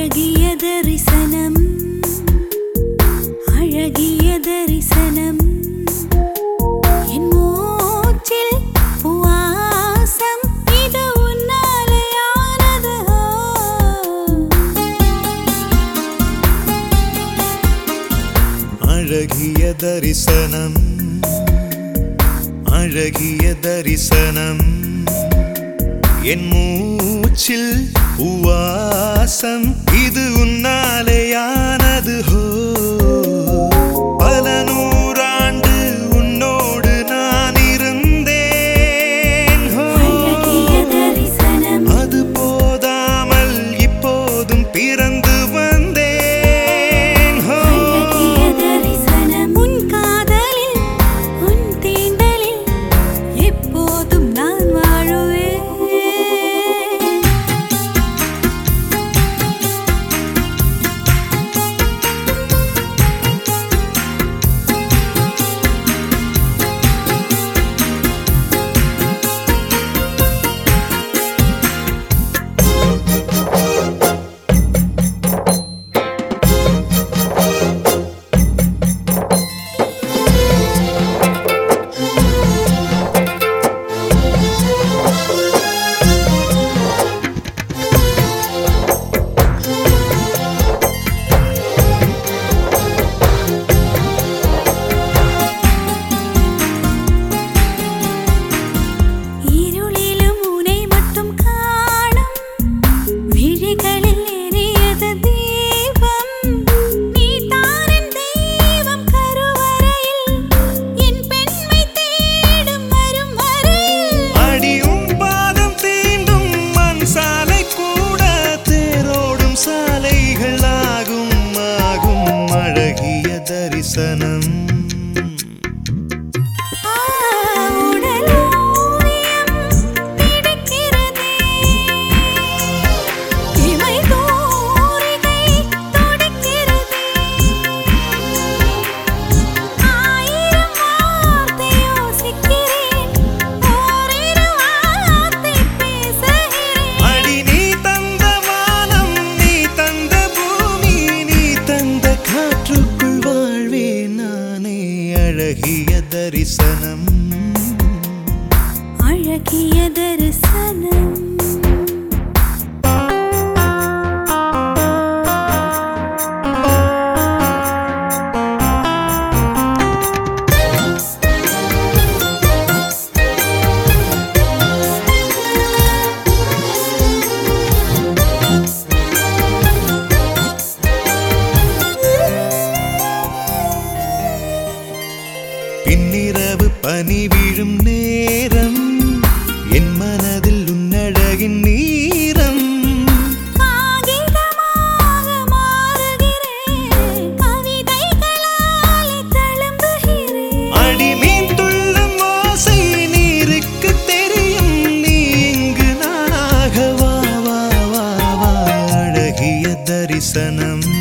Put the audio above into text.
அழகிய தரிசனம் அழகிய தரிசனம் என் மூச்சில் வாசம் இது உன்னாலேயானது அழகிய தரிசனம் அழகிய தரிசனம் என் மூச்சில் உவாசம் இது உன்னாலேயானது ஹோ பல நூறாண்டு உன்னோடு நான் இருந்தேன் ஹோ அழகிய தரிசனம் அது போதாமல் இப்போதும் பிறந்து வந்தேன் ஹோ அழகிய தரிசனம் உன் காதலில் உன் தீண்டலில் எப்போதும் நான் வாழுவேன் இருளிலும் உனை மட்டும் காணும் விழிகளில் எரியது தீபம் நீ தாரின் தெய்வம் கருவறையில் என் பெண்மை தேடும் வரும் வரையில் அடியும் பாதம் தீண்டும் மண் சாலை கூட தேரோடும் சாலைகள் ஆகும் ஆகும் அழகிய தரிசனம் ஆ உடலூரியம் பிடிக்கிறதே இமை தூரிகை துடிக்கிறதே ஆயிரம் வார்த்தை யோசிக்கிறேன் ஓரிரு வார்த்தை பேசுகிறேன் அடி நீ தந்த வானம் நீ தந்த பூமி நீ தந்த காற்றுக்குள் வாழ்வேன் நானே அழகிய தரிசனம் அழகிய தரிசனம் பின்னிரவு பனி விழும் நேரம் என் மனதில் உன்னழகின் நீரம் காகிதமாக மாறுகிறேன் கவிதைகளால் தழும்புகிறேன் அடிமீன் துள்ளும் ஓசை நீருக்கு தெரியும் நீ இங்கு நானாக வா வா வா வா அழகிய தரிசனம்